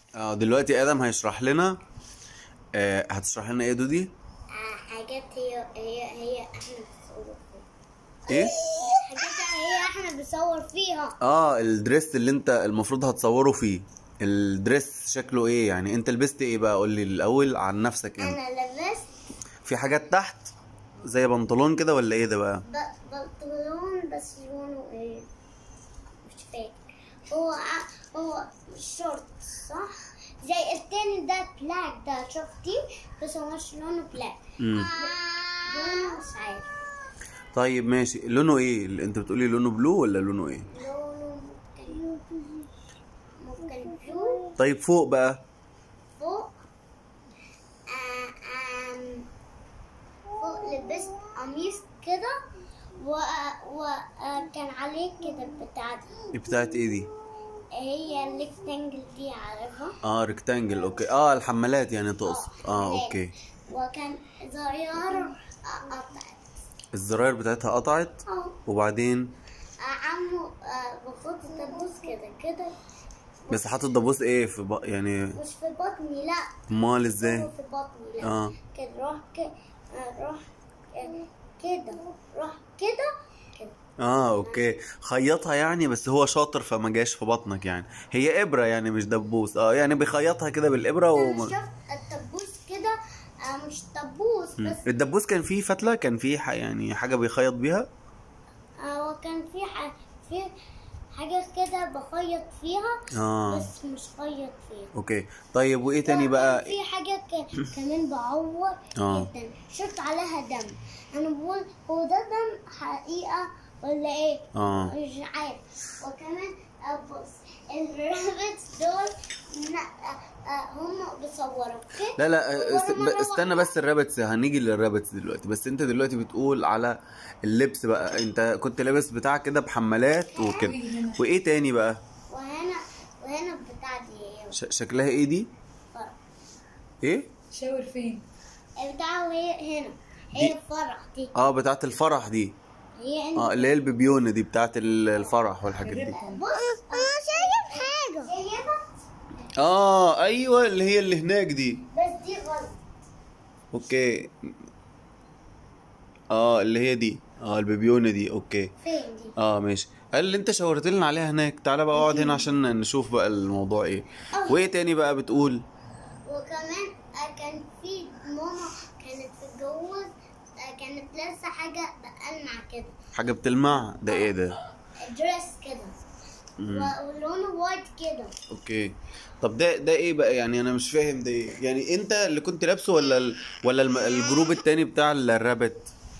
اه دلوقتي ادم هيشرح لنا آه هتشرح لنا ايه يا دودي آه، حاجات هي هي هي احنا بنصور فيها ايه حاجات هي احنا بنصور فيها اه الدريس اللي انت المفروض هتصوره فيه الدريس شكله ايه يعني انت لبست ايه بقى قول لي الاول عن نفسك انت انا لبست في حاجات تحت زي بنطلون كده ولا ايه ده بقى ب- بنطلون بس لونه ايه مش فاكر هو ع- هو شورت صح زي التاني ده بلاك ده شفتي بس هو مش لونه بلاك مم. لونه مش عارف طيب ماشي لونه ايه اللي انت بتقولي لونه بلو ولا لونه ايه لونه ممكن ممكن بلو طيب فوق بقى فوق آه، آم، فوق لبست قميص كده وكان عليه كده بتاعتي بتاعت ايه دي هي الريكتانجل دي عارفها اه ريكتانجل اوكي اه الحمالات يعني تقصد اه اوكي وكان زرار قطعت الزراير بتاعتها قطعت اه وبعدين عمو آه، بخط الدبوس كده كده بس حاطط دبوس ايه في بق... يعني مش في بطني لا امال هو ازاي في بطني لا اه كده روح كده روح آه، كده روح كده كده اه اوكي خيطها يعني بس هو شاطر فما جاش في بطنك يعني هي ابره يعني مش دبوس اه يعني بيخيطها كده بالابره انا وما... شفت الدبوس كده آه، مش دبوس مم. بس الدبوس كان فيه فتله كان فيه ح... يعني حاجه بيخيط بيها آه، وكان في ح... في حاجة كده بخيط فيها اه بس مش خيط فيها اوكي طيب وايه تاني وكان بقى في حاجة ك... كمان بعور آه. جدا شفت عليها دم انا بقول هو ده دم حقيقة ولا ايه اه مش عارف وكمان آه، بص الرابتس دول ن- آه، آه، هم بيصوروا اوكي لا لا است... صوروا مرة ب- استنى واحدة. بس الرابتس هنيجي للرابتس دلوقتي بس انت دلوقتي بتقول على اللبس بقى انت كنت لابس بتاع كده بحمالات وكده وايه تاني بقى وهنا وهنا بتاع دي ش... شكلها ايه دي فرح ايه شاور فين؟ بتاع وهي هنا دي- هي الفرح دي اه بتاعت الفرح دي هي اه اللي هي البيبيون دي بتاعت ال- الفرح والحاجات دي بص انا شايف حاجة شايفها اه ايوه اللي هي اللي هناك دي بس دي غلط اوكي اه اللي هي دي اه البيبيونه دي اوكي فين دي اه ماشي قال اللي انت شاورت لنا عليها هناك تعالى بقى اقعد هنا عشان نشوف بقى الموضوع ايه وايه تاني بقى بتقول وكمان آه، كان في ماما كانت تتجوز آه، كانت لابسة حاجة بقلمع كده حاجه بتلمع ده ايه ده دريس كده و- ولونه وايت كده اوكي طب ده ده ايه بقى يعني انا مش فاهم ده ايه يعني انت اللي كنت لابسه ولا ال... ولا الم... الجروب التاني بتاع الرابت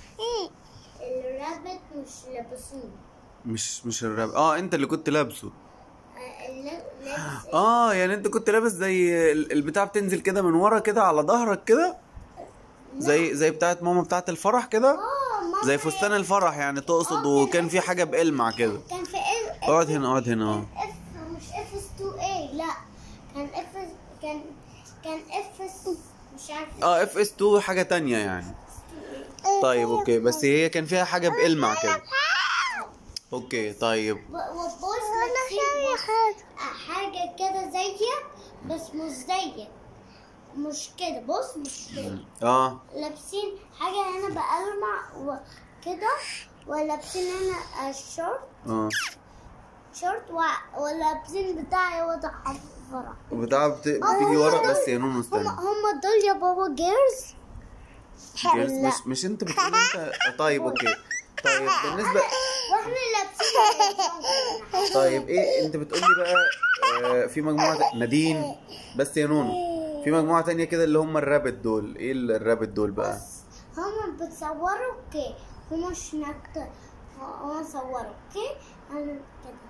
الرابط مش لابسين مش مش الرابت اه انت اللي كنت لابسه آه، اللي- لابس اه يعني انت كنت لابس زي ال- البتاع بتنزل كده من ورا كده على ظهرك كده زي زي بتاعت ماما بتاعت الفرح كده اه ماما زي فستان الفرح يعني تقصد وكان في حاجه بقلمع كده كان في اف اقعد هنا اقعد هنا اه اف مش اف اس 2 اي لا كان اف كان كان اف اس مش عارفه اه اف اس 2 حاجه تانية يعني طيب اوكي بس هي كان فيها حاجه بقلمع كده اوكي طيب وبص انا حاجه كده زيك بس مش زيك مش كده بص مش كده اه لابسين حاجه هنا بقلمع وكده ولابسين هنا الشورت اه شورت و- ولابسين بتاعي وضع فرح بتاع بت... بتيجي ورا بس يا نونو هم استنى هم دول يا بابا جيرز جيرز مش مش انت بتقول انت طيب اوكي طيب بالنسبه واحنا لابسين طيب ايه انت بتقولي بقى آه في مجموعه نادين بس يا نونو في مجموعه تانية كده اللي هم الرابت دول ايه الرابت دول بقى بس هم بتصوروا اوكي هم مش نكتة هم صوروا اوكي انا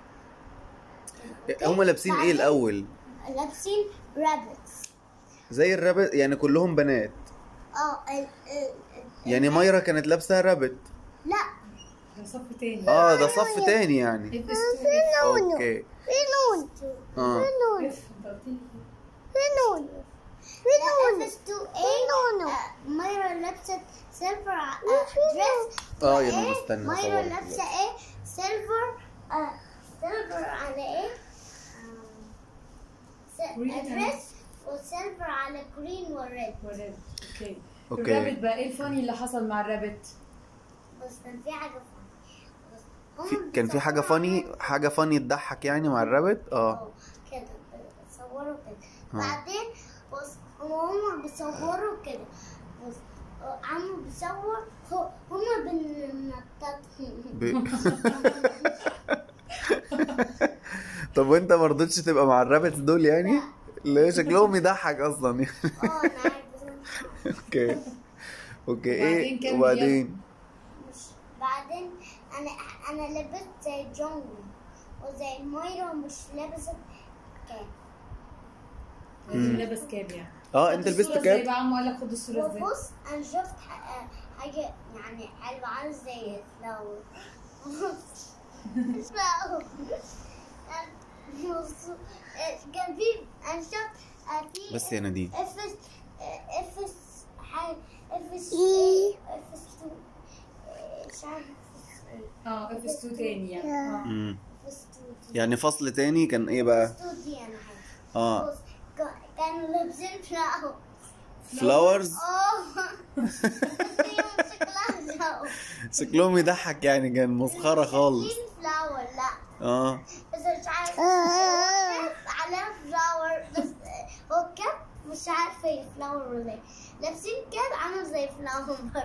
كده هم لابسين ايه الاول لابسين رابتس زي الرابت يعني كلهم بنات اه ال- ال- ال- يعني مايرا كانت لابسه رابت لا ده صف تاني اه ده صف تاني يعني اف اس 2 اوكي في نون اه نون اف انت قلت لي في نون في نون اف اس 2 اي مايرا لابسه سيلفر دريس اه يا نونو استنى مايرا هصورك لابسه ايه سيلفر آه، سيلفر على ايه آه، س- Green دريس وسيلفر على جرين وريد ورد اوكي أوكي. الرابت بقى ايه الفاني اللي حصل مع الرابت؟ بس كان في حاجة فاني بس في هما كان في حاجه بيصوروا فاني حاجه فاني تضحك يعني مع الرابت اه اه كده بيصوروا كده آه. بعدين بص هما بيصوروا كده بص عمو بيصور هو هما بننططهم ب... طب وانت ما رضيتش تبقى مع الرابتس دول يعني لا شكلهم يضحك اصلا يعني اه انا عارف بس اوكي اوكي وبعدين ايه كان وبعدين مش بعدين انا انا لبست زي جونجل وزي مايرا مش لابسة كاب لازم لابس كاب يعني اه خد انت الصورة لبست ازاي كاب بقى عمو قال لك خد الصورة ازاي؟ وبص انا شفت ح- حاجة يعني حلوة عامل زي فلاور فلاور بص، كان في انا شفت في بس يا نادين افس افس حاجة افس ايه افس تو مش عارف افس ايه اه اف اس 2 تاني يعني اه امم افس تو دي يعني فصل تاني كان ايه بقى افس تو دي انا حاجة اه بص كا- كانوا لابسين فلاور فلاورز اه فيهم شكلها فلاور شكلهم يضحك يعني كان مسخره خالص شكلين فلاور لا اه بس مش عارف هو كاب عليه فلاور بس هو كاب مش عارفة هي فلاور ولا ايه لابسين كاب عامل زي فلاور برضه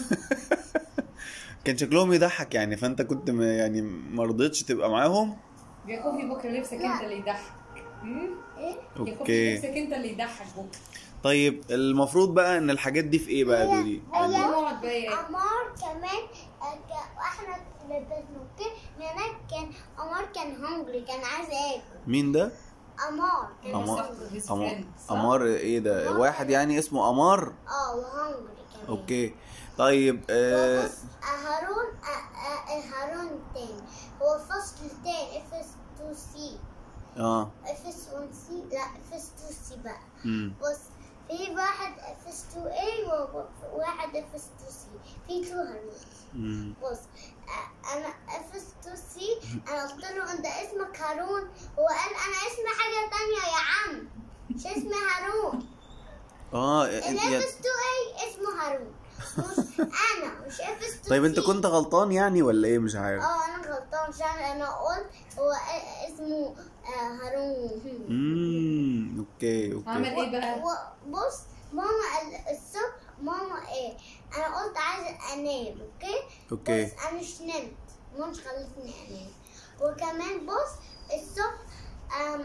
كان شكلهم يضحك يعني فانت كنت م- يعني ما رضيتش تبقى معاهم يا خوفي بكره لبسك انت اللي يضحك مم؟ ايه يا خوفي اوكي لبسك انت اللي يضحك بكره طيب المفروض بقى ان الحاجات دي في ايه بقى يا دودي عايزين نقعد بقى ايه؟ عمار كمان آه، ك- واحنا لبسنا اوكي هناك كان عمار كان هungry كان عايز ياكل مين ده عمار كان أمار hungry. His أمار friend، صح؟ أمار ايه ده واحد يعني اسمه أمار اه وهungry كمان اوكي طيب آه وبص آه، هارون آه، آه، هارون تاني هو فصل تاني اف اس 2 سي اه اف اس 1 سي لا اف اس 2 سي بقى امم بص في واحد اف اس 2 اي وواحد اف اس 2 سي في تو هارون امم بص آه، انا اف اس 2 سي انا قلت له انت اسمك هارون هو قال انا اسمي حاجه تانية يا عم مش اسمي هارون اه الاف انت اس 2 اي اسمه هارون مش انا مش اف اس 2 طيب انت سي. كنت غلطان يعني ولا ايه مش عارف اه انا غلطان عشان انا قلت هو آه، اسمه آه، هارون امم اوكي عمل اوكي ايه بقى؟ بص ماما ال- الصبح ماما ايه انا قلت عايزه انام اوكي اوكي بس انا مش نمت مش خلتني انام وكمان بص الصبح آم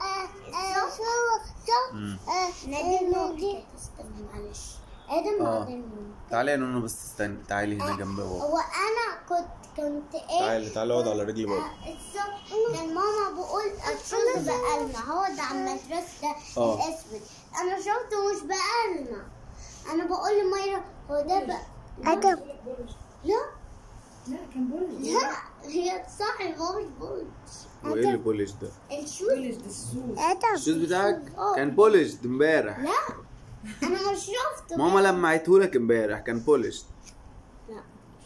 الصبح مم. نادين نوم استنى معلش ادم آه. بعدين نوم تعالي يا نونو بس استني تعالي هنا جنب بابا هو انا كنت كنت ايه تعالي تعالي اقعد على رجلي بابا آه، الصبح كان ماما بقول الشوز بقالنا هو ده على المدرسة ده آه. الأسود أنا شفته مش بقالنا أنا بقول لميرا هو ده بقى أدم. لا لا كان بولج لا هي صح هو مش بقول وايه اللي بولش ده الشوز بولج ده السوس الشوز بتاعك آه. كان بولش امبارح لا أنا مش شفته ماما لمعتهولك امبارح كان بولش لا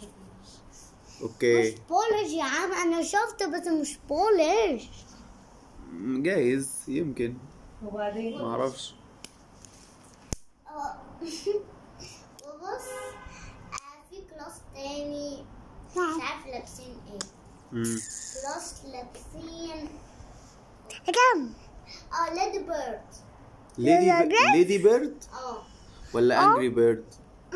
اوكي مش بولش يا عم أنا شفته بس مش بولش م- جايز يمكن وبعدين ما اعرفش آه. وبص آه، في كلاس تاني مش عارف لابسين ايه امم كلاس لابسين كم اه ليدي بيرد ليدي ب... ليدي بيرد اه ولا انجري بيرد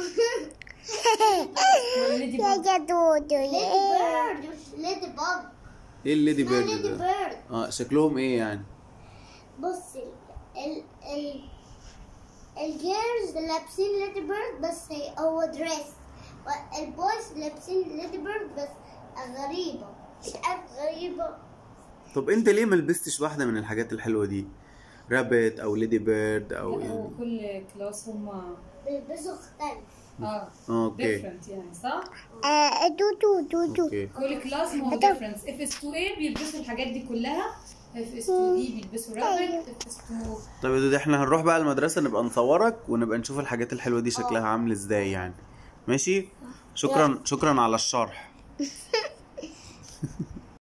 ولا ليدي يا بوب جدود ليدي بيرد مش ليدي بوب ايه الليدي اسمها بيرد ليدي ده بيرد اه شكلهم ايه يعني بص ال ال ال الجيرلز لابسين ليدي بيرد بس هي هو دريس والبويز لابسين ليدي بيرد بس غريبة مش عارف غريبة طب انت ليه ما لبستش واحده من الحاجات الحلوه دي رابت او ليدي بيرد او لا، يعني وكل كلاس هما بيلبسوا اختلف اه اه اوكي ديفرنت يعني صح؟ آه، دودو دودو اوكي كل كلاس ما هو ديفرنس اف اس 2 a بيلبسوا الحاجات دي كلها اف اس 2 b بيلبسوا رابط اف اس 2 طيب يا دودي احنا هنروح بقى المدرسه نبقى نصورك ونبقى نشوف الحاجات الحلوه دي شكلها عامل ازاي يعني ماشي شكرا شكرا على الشرح